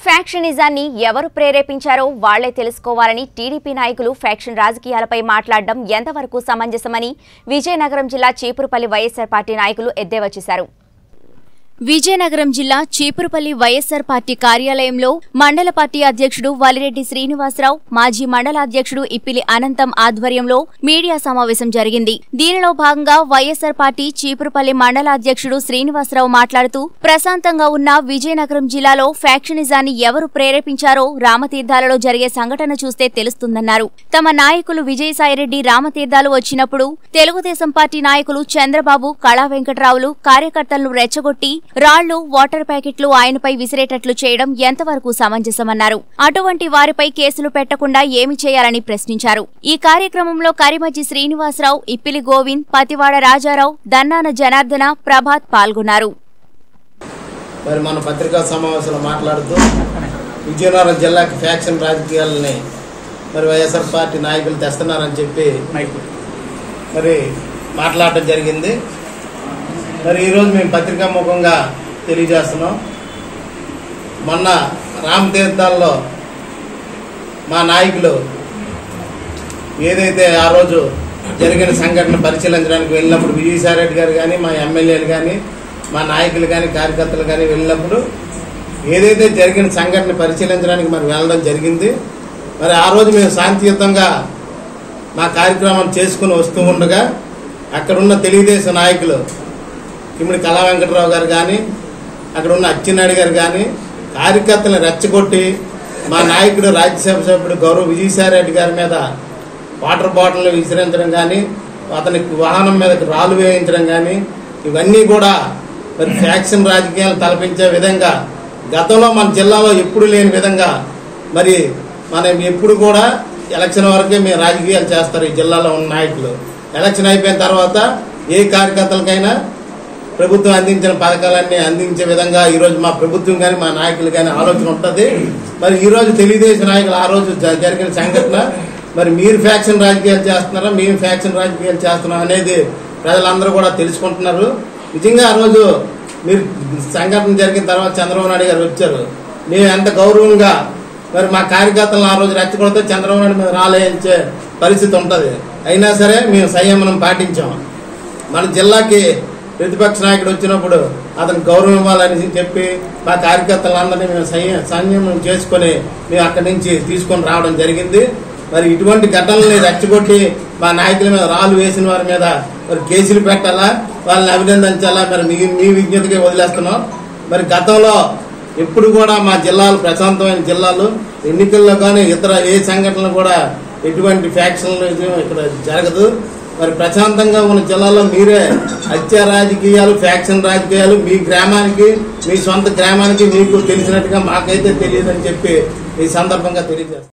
ఫ్యాక్షనిజాన్ని ఎవరు ప్రేరేపించారో వాళ్లే తెలుసుకోవాలని టీడీపీ నాయకులు ఫ్యాక్షన్ రాజకీయాలపై మాట్లాడడం ఎంతవరకు సమంజసమని విజయనగరం జిల్లా చీపురుపల్లి వైఎస్సార్ పార్టీ నాయకులు ఎద్దేవా చేశారు విజయనగరం జిల్లా చీపురుపల్లి వైఎస్సార్ పార్టీ కార్యాలయంలో మండల పార్టీ అధ్యక్షుడు వలిరెడ్డి శ్రీనివాసరావు మాజీ మండల అధ్యక్షుడు ఇప్పిలి అనంతం ఆధ్వర్యంలో మీడియా సమావేశం జరిగింది దీనిలో భాగంగా వైఎస్సార్ పార్టీ చీపురుపల్లి మండల అధ్యక్షుడు శ్రీనివాసరావు మాట్లాడుతూ ప్రశాంతంగా ఉన్న విజయనగరం జిల్లాలో ఫ్యాక్షనిజాన్ని ఎవరు ప్రేరేపించారో రామతీర్థాలలో జరిగే సంఘటన చూస్తే తెలుస్తుందన్నారు తమ నాయకులు విజయసాయిరెడ్డి రామతీర్థాలు వచ్చినప్పుడు తెలుగుదేశం పార్టీ నాయకులు చంద్రబాబు కళా వెంకట్రావులు కార్యకర్తలను రెచ్చగొట్టి రాళ్లు వాటర్ ప్యాకెట్లు ఆయనపై విసిరేటట్లు చేయడం ఎంతవరకు సమంజసమన్నారు అటువంటి వారిపై కేసులు పెట్టకుండా ఏమి చేయాలని ప్రశ్నించారు ఈ కార్యక్రమంలో కరిమజ్జి శ్రీనివాసరావు ఇప్పిలి గోవింద్ పతివాడ రాజారావు దన్నాన జనార్దన ప్రభాత్ పాల్గొన్నారు మరి మన పత్రికా సమావేశంలో మాట్లాడుతూ విజయనగరం జిల్లాకి ఫ్యాక్షన్ రాజకీయాలని మరి వైఎస్ఆర్ పార్టీ నాయకులు తెస్తున్నారని చెప్పి మరి మాట్లాడటం జరిగింది మరి ఈరోజు మేము పత్రికా ముఖంగా తెలియజేస్తున్నాం మొన్న రామతీర్థాల్లో మా నాయకులు ఏదైతే ఆ రోజు జరిగిన సంఘటన పరిశీలించడానికి వెళ్ళినప్పుడు విజయసాయి రెడ్డి గారు కానీ మా ఎమ్మెల్యేలు కానీ మా నాయకులు కానీ కార్యకర్తలు కానీ వెళ్ళినప్పుడు ఏదైతే జరిగిన సంఘటన పరిశీలించడానికి మరి వెళ్ళడం జరిగింది మరి ఆ రోజు మేము శాంతియుతంగా మా కార్యక్రమం చేసుకుని వస్తూ ఉండగా అక్కడున్న తెలుగుదేశం నాయకులు ఇమ్మడి కళా వెంకటరావు గారు కానీ అక్కడ ఉన్న అచ్చెన్నాయుడు గారు కానీ కార్యకర్తలను రెచ్చగొట్టి మా నాయకుడు రాజ్యసభ సభ్యుడు గౌరవ విజయసాయి రెడ్డి గారి మీద వాటర్ బాటిల్ విసిరించడం కానీ అతని వాహనం మీద రాళ్ళు వేయించడం కానీ ఇవన్నీ కూడా మరి ఫ్యాక్షన్ రాజకీయాలు తలపించే విధంగా గతంలో మన జిల్లాలో ఎప్పుడు లేని విధంగా మరి మనం ఎప్పుడు కూడా ఎలక్షన్ వరకే మేము రాజకీయాలు చేస్తారు ఈ జిల్లాలో ఉన్న నాయకులు ఎలక్షన్ అయిపోయిన తర్వాత ఏ కార్యకర్తలకైనా ప్రభుత్వం అందించిన పథకాలన్నీ అందించే విధంగా ఈరోజు మా ప్రభుత్వం కానీ మా నాయకులు కానీ ఆలోచన ఉంటుంది మరి ఈరోజు తెలుగుదేశం నాయకులు ఆ రోజు జ- జరిగిన సంఘటన మరి మీరు ఫ్యాక్షన్ రాజకీయాలు చేస్తున్నారా మేము ఫ్యాక్షన్ రాజకీయాలు చేస్తున్నాం అనేది ప్రజలందరూ కూడా తెలుసుకుంటున్నారు నిజంగా ఆ రోజు మీరు సంఘటన జరిగిన తర్వాత చంద్రబాబు నాయుడు గారు వచ్చారు మేము ఎంత గౌరవంగా మరి మా కార్యకర్తలను ఆ రోజు రెచ్చగొడితే చంద్రబాబు నాయుడు మీద రాలేయించే పరిస్థితి ఉంటుంది అయినా సరే మేము సంయమనం పాటించాం మన జిల్లాకి ప్రతిపక్ష నాయకుడు వచ్చినప్పుడు అతను గౌరవం ఇవ్వాలని చెప్పి మా కార్యకర్తలందరినీ మేము సంయ- సంయమనం చేసుకొని మేము అక్కడి నుంచి తీసుకొని రావడం జరిగింది మరి ఇటువంటి ఘటనల్ని రెచ్చగొట్టి మా నాయకుల మీద రాళ్ళు వేసిన వారి మీద మరి కేసులు పెట్టాలా వాళ్ళని అభినందించాలా మరి మీ మీ విజ్ఞతకి వదిలేస్తున్నాం మరి గతంలో ఎప్పుడు కూడా మా జిల్లాలు ప్రశాంతమైన జిల్లాలు ఎన్నికల్లో కానీ ఇతర ఏ సంఘటనలు కూడా ఎటువంటి ఫ్యాక్షన్లు ఇక్కడ జరగదు మరి ప్రశాంతంగా ఉన్న జిల్లాలో మీరే హత్య రాజకీయాలు ఫ్యాక్షన్ రాజకీయాలు మీ గ్రామానికి మీ సొంత గ్రామానికి మీకు తెలిసినట్టుగా మాకైతే తెలియదని చెప్పి ఈ సందర్భంగా తెలియజేస్తాను